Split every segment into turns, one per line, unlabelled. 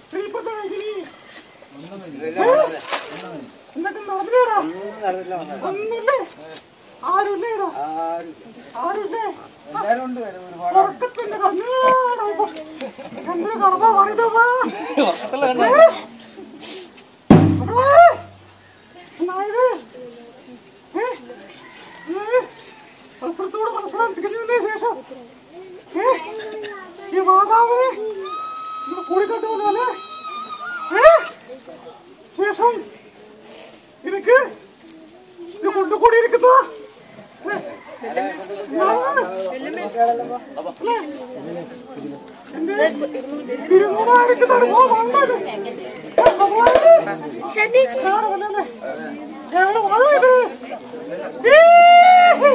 ഇനിയിപ്പത്തെ ഇനി എന്നിട്ട് നടന്നില്ലേടാ ഒന്നില്ലേ ആരുല്ലേടാ ആരുല്ലേ ഉറക്കത്തിന്റെ കണ്ണീടാ ഇപ്പൊ. എന്തൊരു കടമ പറയുന്നതാ മത്സരത്തോട് മത്സരം തികഞ്ഞതിന് ശേഷം ഏ, ഈ മാതാവിനെ ഇവിടെ കൂടിക്കൊണ്ടുവന്നല്ലേ ശേഷം എനിക്ക് ഇത് കൊണ്ടുകൂടിയിരിക്കുന്ന ഏ, ഞാൻ, ഏ, എന്റെ തിരുമുഖമായിരിക്കുന്ന അനുഭവം വന്നത്. ഏ, ഭഗവാനെ, കാണുമല്ലേ? ഞങ്ങള് വന്നത്. ഏ, ഏ,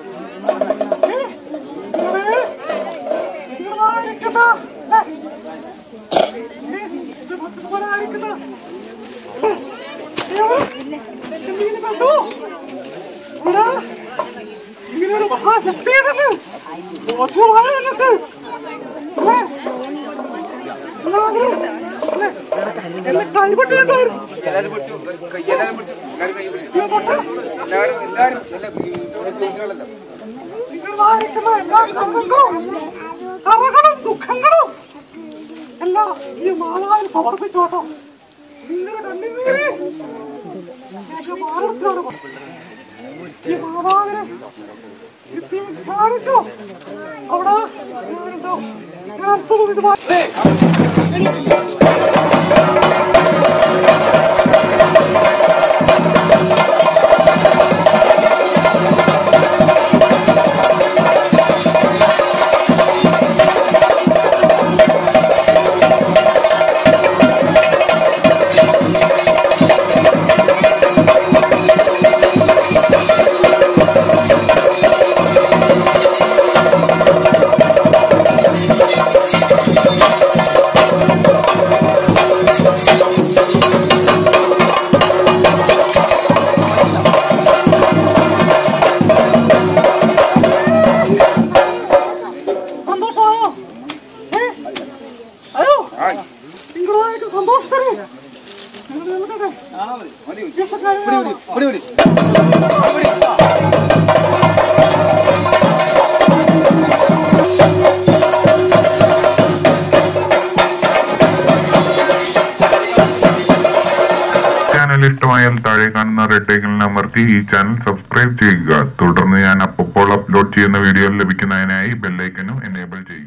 ഇവിടെ തിരുമുഖമായിരിക്കുന്ന, ഏ, ഏ, ഇത് ഭക്തന്മാരായിരിക്കുന്ന, ഏ, ദൈവം, എന്തെങ്കിലും കണ്ടോ? ഇവിടെ ഇങ്ങനെയൊരു മഹാശക്തിയുണ്ടെന്ന് ബോധ്യമായ ഞങ്ങൾക്ക് ഏ, എല്ലാവരും, ഏ, എന്നെ കൈവിട്ടിട്ടുണ്ടായിരുന്നു
എല്ലാരും വിട്ടു എല്ലാരും വിട്ടു എല്ലാരും കൈ വിട്ടു എല്ലാരും എല്ലാരും എല്ലാ കുട്ടികളെല്ലാം
നിങ്ങളായിരിക്കുന്ന എല്ലാ കർമ്മങ്ങളും കറകളും ദുഃഖങ്ങളും എല്ലാം ഈ മാതാവിൽ സമർപ്പിച്ചോട്ടോ നിങ്ങളുടെ കണ്ണുനീര് എന്റെ മാനത്തിലാണ് ഈ മാതാവിനെ ഇത്രയും ധ്യാനിച്ചോ അവിടെ ഞാനുണ്ടോ ഞാൻ സുഖമിതുമായി സന്തോഷമായോ ഏ? അയ്യോ നിങ്ങളായിട്ട് സന്തോഷത്തിന് നിങ്ങൾ നിൽക്കട്ടെ
മതി
ദേശക്കാരെ
പിടി പിടി
ചാനൽ ഇഷ്ടമായാൽ താഴെ കാണുന്ന റെഡ് ഐക്കണിൽ അമർത്തി ഈ ചാനൽ സബ്സ്ക്രൈബ് ചെയ്യുക തുടർന്ന് ഞാൻ അപ്പോൾ അപ്ലോഡ് ചെയ്യുന്ന വീഡിയോ ലഭിക്കുന്നതിനായി ബെല്ലൈക്കനും എനേബിൾ ചെയ്യുക